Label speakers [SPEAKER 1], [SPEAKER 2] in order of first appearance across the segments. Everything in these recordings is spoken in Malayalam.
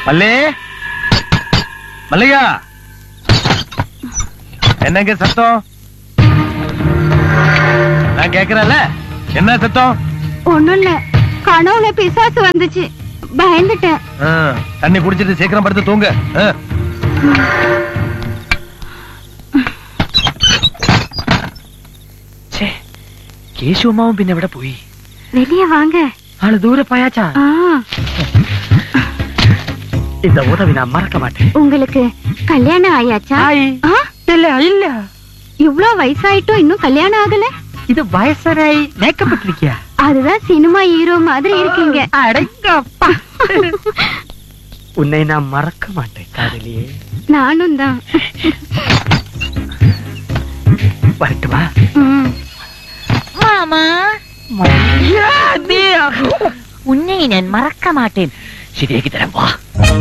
[SPEAKER 1] மல்லே மல்லையா என்னங்க சத்தம் நான் கேக்குறேன்ல என்ன சத்தம்
[SPEAKER 2] ஒண்ணும் இல்ல கனவுல பிசாசு வந்துச்சு பயந்துட்டேன்
[SPEAKER 1] ஆ, தண்ணி குடிச்சிட்டு சீக்கிரம் படுத்து தூங்க ஆ.
[SPEAKER 3] കേശുമാവും പിന്നെ എവിടെ പോയി
[SPEAKER 2] வெளிய வாங்க
[SPEAKER 3] ആള് ദൂരെ പോയാച്ചാ
[SPEAKER 2] ஆ,
[SPEAKER 3] இந்த உதவி நான் மறக்க மாட்டேன்
[SPEAKER 2] உங்களுக்கு கல்யாணம் ஆயாச்சா
[SPEAKER 3] ஆயி.
[SPEAKER 2] ஆ,
[SPEAKER 3] இல்ல இல்ல
[SPEAKER 2] இவ்ளோ வயசாயிட்டும் இன்னும் கல்யாணம் ஆகல
[SPEAKER 3] இது வயசராയി மேக்கப் இட்டிருக்கியா
[SPEAKER 2] அதுதான் சினிமா ஹீரோ மாதிரி இருக்கீங்க
[SPEAKER 3] அடங்கப்பா உன்னை நான் மறக்க மாட்டேன் காதலியே
[SPEAKER 2] நானும் தான்
[SPEAKER 3] வரட்டுமா
[SPEAKER 2] ம்.
[SPEAKER 4] മാമാ ഉന്നെ ഞാൻ മറക്ക മാട്ടേൻ
[SPEAKER 3] ശരിയാക്കി തരാം വാ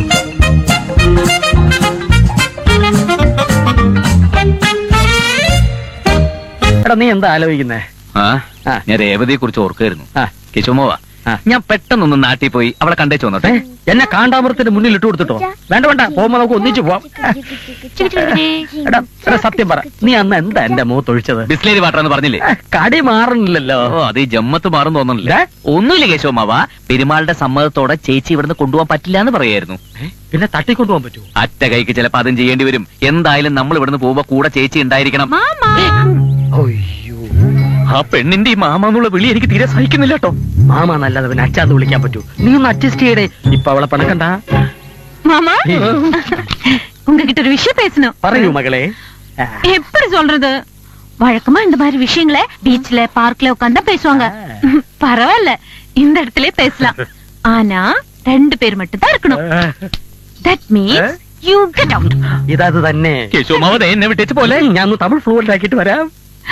[SPEAKER 3] എടാ നീ എന്താ ആലോചിക്കുന്നേ
[SPEAKER 5] ആ
[SPEAKER 3] ആ.
[SPEAKER 5] ഞാൻ രേവതിയെ കുറിച്ച് ഓർക്കായിരുന്നു
[SPEAKER 3] ആ.
[SPEAKER 5] കേശവമോവാ
[SPEAKER 3] ആ.
[SPEAKER 5] ഞാൻ പെട്ടെന്നൊന്ന് നാട്ടിൽ പോയി അവളെ കണ്ടേച്ചു വന്നോട്ടെ
[SPEAKER 3] ഏ, എന്നെ കാണ്ടാമൃത്തിന്റെ മുന്നിൽ ഇട്ട് കൊടുത്തിട്ടോ വേണ്ട വേണ്ട പോകുമ്പോ നമുക്ക് ഒന്നിച്ചു പോവാം എടാ എടാ, സത്യം പറ നീ അന്ന് എന്താ എന്റെ മുഖത്ത് ഒഴിച്ചത്
[SPEAKER 5] ബിസ്ലേരി വാട്ടർ എന്ന് പറഞ്ഞില്ലേ
[SPEAKER 3] ഏ, കടി മാറണില്ലല്ലോ
[SPEAKER 5] ഓ അത് ഈ ജമ്മത്ത് മാറും തോന്നുന്നില്ല
[SPEAKER 3] ഏ?
[SPEAKER 5] ഒന്നുമില്ല കേശവമാവ പെരുമാളുടെ സമ്മതത്തോടെ ചേച്ചി ഇവിടുന്ന് കൊണ്ടുപോകാൻ പറ്റില്ല എന്ന് പറയായിരുന്നു
[SPEAKER 3] പിന്നെ തട്ടിക്കൊണ്ടുപോകാൻ പറ്റൂ
[SPEAKER 5] അറ്റ കൈക്ക് ചിലപ്പോ അതും ചെയ്യേണ്ടി വരും എന്തായാലും നമ്മൾ ഇവിടുന്ന് പോകുമ്പോ കൂടെ ചേച്ചി ഉണ്ടായിരിക്കണം
[SPEAKER 3] അയ്യോ
[SPEAKER 5] ആ പെണ്ണിന്റെ ഈ മാമ എന്നുള്ള വിളി എനിക്ക് തീരെ സഹിക്കുന്നില്ല കേട്ടോ
[SPEAKER 3] മാമ നല്ലത് പിന്നെ അച്ഛാന്ന് വിളിക്കാൻ പറ്റൂ നീ ഒന്ന് അഡ്ജസ്റ്റ് ചെയ്യടേ ഇപ്പൊ അവളെ പണക്കണ്ട
[SPEAKER 6] மாமா உங்ககிட்ட ஒரு விஷயம் பேசணும்
[SPEAKER 3] പറയൂ മകളെ ആ,
[SPEAKER 6] எப்படி சொல்றது வழக்கமா இந்த மாதிரி விஷயங்களை பீச்ல பார்க்ல உட்கார்ந்தா பேசுவாங்க பரவாயில்ல இந்த இடத்துல பேசலாம் ஆனா ரெண்டு பேர் மட்டும் தான் இருக்கணும் that means you get out
[SPEAKER 3] ഇതത് തന്നെ
[SPEAKER 5] കേശവമാവ ദേ എന്നെ വിട്ടേച്ച് പോലെ
[SPEAKER 3] ഞാൻ ഒന്ന് തമിഴ് ഫ്ലുവന്റ് ആക്കിയിട്ട് വരാം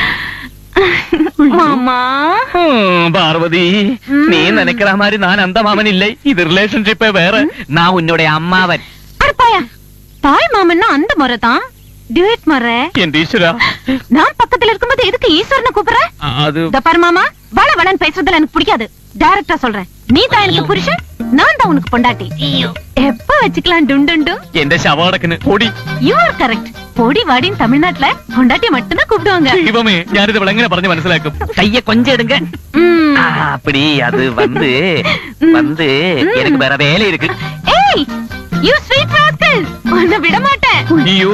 [SPEAKER 6] மாமா
[SPEAKER 5] ഹും, പാർവതി നീ നനക്കിற മാതിരി ഞാൻ അന്ത മാമനില്ലേ ഇത് റിലേഷൻഷിപ്പ് വേറെ നാ ഉന്നോടെ അമ്മാവൻ
[SPEAKER 6] அடப்பாயா தாய் மாமன்னா அந்த முறை தான் டியூட் முறை
[SPEAKER 5] എന്റെ ഈശ്വര
[SPEAKER 6] நான் பக்கத்துல இருக்கும்போது எதுக்கு ஈஸ்வரனை கூப்பிடுற
[SPEAKER 5] അത്
[SPEAKER 6] இந்த பாரு மாமா வள வளன்னு பேசுறதுல எனக்கு பிடிக்காது டைரக்டா சொல்றேன் நீ தான் எனக்கு புருஷன் நான் தான் உனக்கு பொண்டாட்டி எப்ப வச்சுக்கலாம் டுண்டுண்டு
[SPEAKER 5] എന്റെ ശവടക്കിന് പൊടി
[SPEAKER 6] யூ ஆர் கரெக்ட் பொடி வாடின்னு தமிழ்நாட்டுல பொண்டாட்டி மட்டும்தான் கூப்பிடுவாங்க
[SPEAKER 5] ദൈവമേ ഞാനിത് എങ്ങനെ പറഞ്ഞ് മനസ്സിലാക്കും
[SPEAKER 3] കയ്യെ കൊഞ്ചെടുങ്ക
[SPEAKER 6] ம்.
[SPEAKER 5] ആ, അപ്പടി അത് വന്ന് വന്ന് എനിക്ക് വേറെ വേല ഇருக்கு
[SPEAKER 6] ஏய் யூ ஸ்வீட் ராஸ்கல் உன்னை விட மாட்டேன்
[SPEAKER 5] അയ്യോ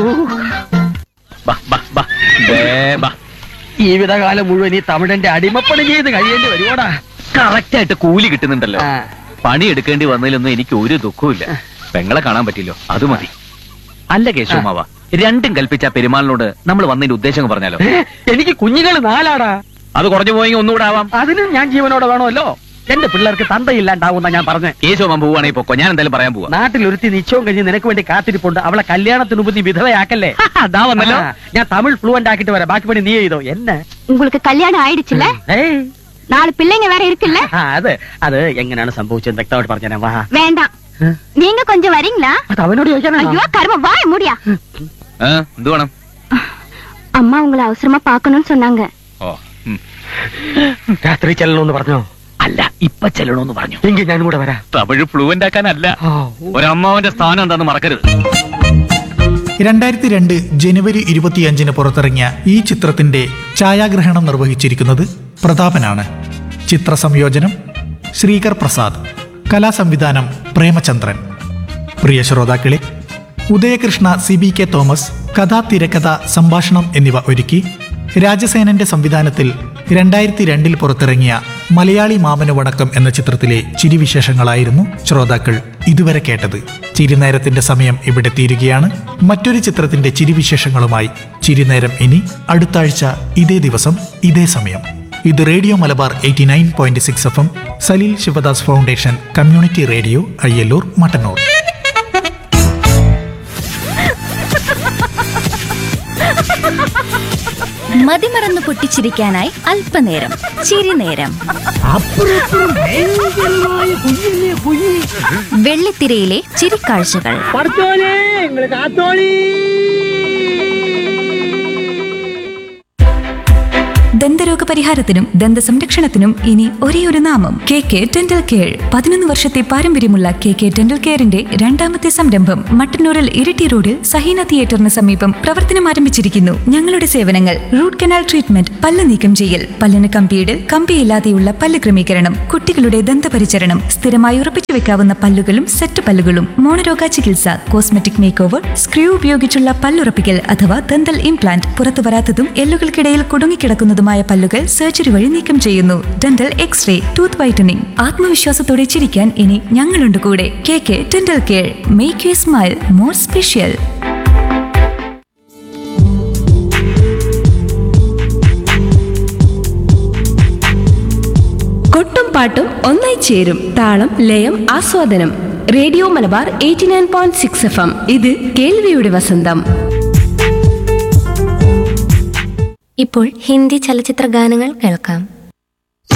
[SPEAKER 5] ബാ, ബാ, ബാ. ദേ, ബാ.
[SPEAKER 3] ജീവിതകാലം മുഴുവൻ ഈ തമിഴന്റെ അടിമപ്പണി ചെയ്ത് കഴിയേണ്ടി വരുവാടാ
[SPEAKER 5] കറക്റ്റ് ആയിട്ട് കൂലി കിട്ടുന്നുണ്ടല്ലോ
[SPEAKER 3] ആ.
[SPEAKER 5] പണി എടുക്കേണ്ടി വന്നതിലൊന്നും എനിക്ക് ഒരു ദുഃഖവുമില്ല പെങ്ങളെ കാണാൻ പറ്റില്ലോ അത് മതി അല്ല കേശവമാവ രണ്ടും കൽപ്പിച്ച പെരുമാളിനോട് നമ്മൾ വന്നതിന്റെ ഉദ്ദേശം പറഞ്ഞാലോ
[SPEAKER 3] ഏ, എനിക്ക് കുഞ്ഞുങ്ങൾ നാലാടാ
[SPEAKER 5] അത് കുറഞ്ഞു പോയെങ്കിൽ ഒന്നുകൂടെ ആവാം
[SPEAKER 3] അതിനും ഞാൻ ജീവനോടെ വേണമല്ലോ എന്റെ പിള്ളേർക്ക് തന്തയില്ലാണ്ടാവുന്ന ഞാൻ പറഞ്ഞേ
[SPEAKER 5] കേശവമാൻ പോവുകയാണെങ്കിൽ പൊക്കോ ഞാൻ എന്തായാലും പറയാൻ പോവാ
[SPEAKER 3] നാട്ടിൽ ഒരുത്തി നിശ്ചയം കഴിഞ്ഞ് നിനക്ക് വേണ്ടി കാത്തിരിപ്പുണ്ട് അവളെ കല്യാണത്തിന് മുമ്പ് നീ വിധവയാക്കല്ലേ
[SPEAKER 5] അതാ വന്നല്ലോ
[SPEAKER 3] ആ, ഞാൻ തമിഴ് ഫ്ലുവന്റ് ആക്കിട്ട് വരാം ബാക്കി പണി നീ ചെയ്തോ എന്നെ
[SPEAKER 2] உங்களுக்கு கல்யாணம் ஆயிடுச்சுல
[SPEAKER 3] ഏയ്
[SPEAKER 2] நாலு பிள்ளைங்க வேற இருக்குல்ல
[SPEAKER 3] ആ, അത് അത് എങ്ങനെയാണ് സംഭവിച്ചത് വ്യക്തമായിട്ട് പറഞ്ഞേ വാ
[SPEAKER 2] வேண்டாம் நீங்க கொஞ்சம் வரீங்களா
[SPEAKER 3] അത് അവനോട് ചോദിക്കാനാ
[SPEAKER 2] ஐயோ கரும வாய முடியா
[SPEAKER 5] ആ, എന്ത് വേണം
[SPEAKER 2] அம்மா உங்களை அவசரமா பார்க்கணும்னு சொன்னாங்க
[SPEAKER 5] ഓ ഉം.
[SPEAKER 3] രാത്രി ചെല്ലണമെന്ന് പറഞ്ഞോ
[SPEAKER 5] അല്ല ഇപ്പൊ ചെല്ലണോന്ന് പറഞ്ഞു
[SPEAKER 3] എങ്കിൽ ഞാനും കൂടെ വരാം
[SPEAKER 5] തമിഴ് ഫ്ലുവന്റ് ആക്കാനല്ല ഒരമ്മാവന്റെ സ്ഥാനം എന്താന്ന് മറക്കരുത്
[SPEAKER 7] രണ്ടായിരത്തി രണ്ട് ജനുവരി ഇരുപത്തിയഞ്ചിന് പുറത്തിറങ്ങിയ ഈ ചിത്രത്തിന്റെ ഛായാഗ്രഹണം നിർവഹിച്ചിരിക്കുന്നത് പ്രതാപനാണ് ചിത്ര സംയോജനം ശ്രീകർ പ്രസാദ് കലാസംവിധാനം പ്രേമചന്ദ്രൻ പ്രിയ ശ്രോതാക്കളെ Udayakrishna C B K Thomas കഥ തിരക്കഥ സംഭാഷണം എന്നിവ ഒരുക്കി രാജസേനന്റെ സംവിധാനത്തിൽ രണ്ടായിരത്തി രണ്ടിൽ പുറത്തിറങ്ങിയ മലയാളി മാമന് വണക്കം എന്ന ചിത്രത്തിലെ ചിരിവിശേഷങ്ങളായിരുന്നു ശ്രോതാക്കൾ ഇതുവരെ കേട്ടത് ചിരിനേരത്തിന്റെ സമയം ഇവിടെ തീരുകയാണ് മറ്റൊരു ചിത്രത്തിന്റെ ചിരിവിശേഷങ്ങളുമായി ചിരിനേരം ഇനി അടുത്ത ആഴ്ച ഇതേ ദിവസം ഇതേ സമയം ഇത് radio Malabar eighty nine point six F M Saleel Sivadas foundation community radio Ayyalloor Mattannur
[SPEAKER 8] മതിമറന്ന് പൊട്ടിച്ചിരിക്കാനായി അല്പനേരം ചിരിനേരം വെള്ളിത്തിരയിലെ ചിരിക്കാഴ്ചകൾ ദന്തരോഗ ദന്തരോഗ പരിഹാരത്തിനും ദന്ത സംരക്ഷണത്തിനും ഇനി ഒരേ ഒരു നാമം കെ കെ ഡെന്റൽ കെയർ പതിനൊന്ന് വർഷത്തെ പാരമ്പര്യമുള്ള കെ കെ ഡെന്റൽ കെയറിന്റെ രണ്ടാമത്തെ സംരംഭം മട്ടന്നൂരിൽ ഇരിട്ടി റോഡിൽ സഹീന തിയേറ്ററിന് സമീപം പ്രവർത്തനം ആരംഭിച്ചിരിക്കുന്നു ഞങ്ങളുടെ സേവനങ്ങൾ റൂട്ട് കനാൽ ട്രീറ്റ്മെന്റ് പല്ല് നീക്കം ചെയ്യൽ പല്ലിന് കമ്പിയിടൽ കമ്പിയില്ലാതെയുള്ള പല്ല് ക്രമീകരണം കുട്ടികളുടെ ദന്തപരിചരണം സ്ഥിരമായി ഉറപ്പിച്ചു വെക്കാവുന്ന പല്ലുകളും സെറ്റ് പല്ലുകളും മോണരോഗ ചികിത്സ കോസ്മെറ്റിക് മേക്ക് ഓവർ സ്ക്രൂ ഉപയോഗിച്ചുള്ള പല്ലുറപ്പിക്കൽ അഥവാ ദന്തൽ ഇംപ്ലാന്റ് പുറത്തു വരാത്തതും എല്ലുകൾക്കിടയിൽ കുടുങ്ങിക്കിടക്കുന്നതുമായ പല്ലുകൾ സർജറി വഴി നീക്കം ചെയ്യുന്നു ഡെന്റൽ എക്സ്റേ ടൂത്ത് വൈറ്റനിങ് ആത്മവിശ്വാസത്തോടെ ചിരിക്കാൻ ഇനി ഞങ്ങളുണ്ട് കൂടെ K K dental care make you smile more special
[SPEAKER 9] കൊട്ടും പാട്ടും ഒന്നായി ചേരും താളം ലയം ആസ്വാദനം radio Malabar eighty nine point six F M ഇത് കേൾവിയുടെ വസന്തം
[SPEAKER 2] ഇപ്പോൾ ഹിന്ദി ചലച്ചിത്ര ഗാനങ്ങൾ കേൾക്കാം